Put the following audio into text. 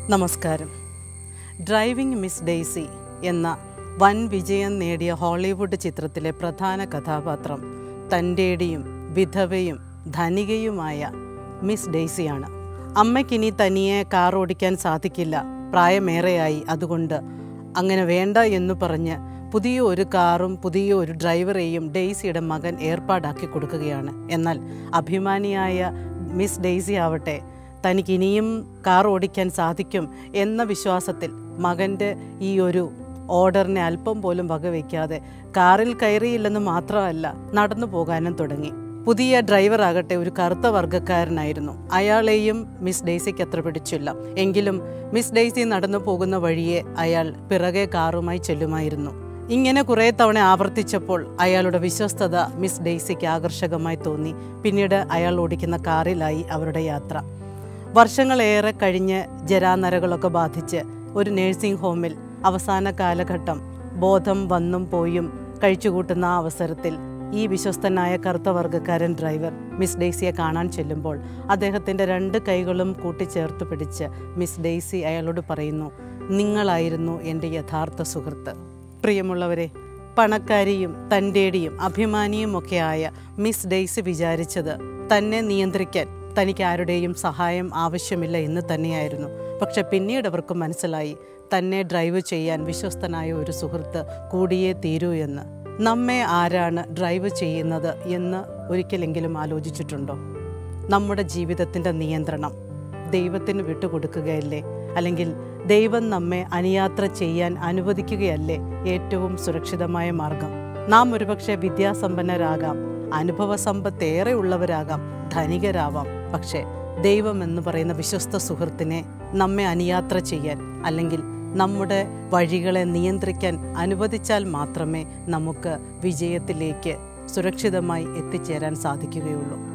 നമസ്കാരം driving miss Daisy എന്ന വൻ വിജയം നേടിയ ഹോളിവുഡ് ചിത്രത്തിലെ പ്രധാന കഥാപാത്രം തൻ്റെടിയും വിധവയും ധനികയുമായ മിസ് ഡെയ്സിയാണ് അമ്മയ്ക്കിനി തനിയെ കാർ ഓടിക്കാൻ സാധിക്കില്ല പ്രായമേറെയായി അതുകൊണ്ട് അങ്ങനെ വേണ്ട എന്നു പറഞ്ഞ് പുതിയ ഒരു കാറും പുതിയ ഒരു ഡ്രൈവറെയും ഡെയ്സിയുടെ മകൻ ഏർപ്പാടാക്കി കൊടുക്കുകയാണ് എന്നാൽ അഭിമാനിയായ മിസ് ഡെയ്സി ആവട്ടെ തനിക്ക് ഇനിയും കാർ ഓടിക്കാൻ സാധിക്കും എന്ന വിശ്വാസത്തിൽ മകൻ്റെ ഈ ഒരു ഓർഡറിനെ അല്പം പോലും വകവയ്ക്കാതെ കാറിൽ കയറിയില്ലെന്ന് മാത്രമല്ല നടന്നു പോകാനും തുടങ്ങി പുതിയ ഡ്രൈവർ ആകട്ടെ ഒരു കറുത്ത വർഗ്ഗക്കാരനായിരുന്നു അയാളെയും മിസ് ഡെയ്സിക്ക് അത്ര പിടിച്ചില്ല എങ്കിലും മിസ് ഡെയ്സി നടന്നു പോകുന്ന വഴിയെ അയാൾ പിറകെ കാറുമായി ചെല്ലുമായിരുന്നു ഇങ്ങനെ കുറേ തവണ ആവർത്തിച്ചപ്പോൾ അയാളുടെ വിശ്വസ്തത മിസ് ഡെയ്സിക്ക് ആകർഷകമായി തോന്നി പിന്നീട് അയാൾ ഓടിക്കുന്ന കാറിലായി അവരുടെ യാത്ര വർഷങ്ങളേറെ കഴിഞ്ഞ് ജരാനരകളൊക്കെ ബാധിച്ച് ഒരു നേഴ്സിംഗ് ഹോമിൽ അവസാന കാലഘട്ടം ബോധം വന്നും പോയും കഴിച്ചുകൂട്ടുന്ന ആ അവസരത്തിൽ ഈ വിശ്വസ്തനായ കറുത്ത വർഗ്ഗക്കാരൻ ഡ്രൈവർ മിസ് ഡെയ്സിയെ കാണാൻ ചെല്ലുമ്പോൾ അദ്ദേഹത്തിൻ്റെ രണ്ട് കൈകളും കൂട്ടിച്ചേർത്ത് പിടിച്ച് മിസ് ഡെയ്സി അയാളോട് പറയുന്നു നിങ്ങളായിരുന്നു എൻ്റെ യഥാർത്ഥ സുഹൃത്ത് പ്രിയമുള്ളവരെ പണക്കാരിയും തൻ്റെടിയും അഭിമാനിയും ഒക്കെയായ മിസ് ഡെയ്സി വിചാരിച്ചത് തന്നെ നിയന്ത്രിക്കാൻ തനിക്ക് ആരുടെയും സഹായം ആവശ്യമില്ല എന്ന് തന്നെയായിരുന്നു പക്ഷെ പിന്നീട് അവർക്ക് മനസ്സിലായി തന്നെ ഡ്രൈവ് ചെയ്യാൻ വിശ്വസ്തനായ ഒരു സുഹൃത്ത് കൂടിയേ തീരൂ എന്ന് നമ്മെ ആരാണ് ഡ്രൈവ് ചെയ്യുന്നത് എന്ന് ഒരിക്കലെങ്കിലും ആലോചിച്ചിട്ടുണ്ടോ നമ്മുടെ ജീവിതത്തിൻ്റെ നിയന്ത്രണം ദൈവത്തിന് വിട്ടുകൊടുക്കുകയല്ലേ അല്ലെങ്കിൽ ദൈവം നമ്മെ അനുയാത്ര ചെയ്യാൻ അനുവദിക്കുകയല്ലേ ഏറ്റവും സുരക്ഷിതമായ മാർഗം നാം ഒരുപക്ഷെ വിദ്യാസമ്പന്നരാകാം അനുഭവ സമ്പത്തേറെ ഉള്ളവരാകാം ധനികരാവാം പക്ഷേ ദൈവം എന്ന് പറയുന്ന വിശ്വസ്ത സുഹൃത്തിനെ നമ്മെ അനുയാത്ര ചെയ്യാൻ അല്ലെങ്കിൽ നമ്മുടെ വഴികളെ നിയന്ത്രിക്കാൻ അനുവദിച്ചാൽ മാത്രമേ നമുക്ക് വിജയത്തിലേക്ക് സുരക്ഷിതമായി എത്തിച്ചേരാൻ സാധിക്കുകയുള്ളൂ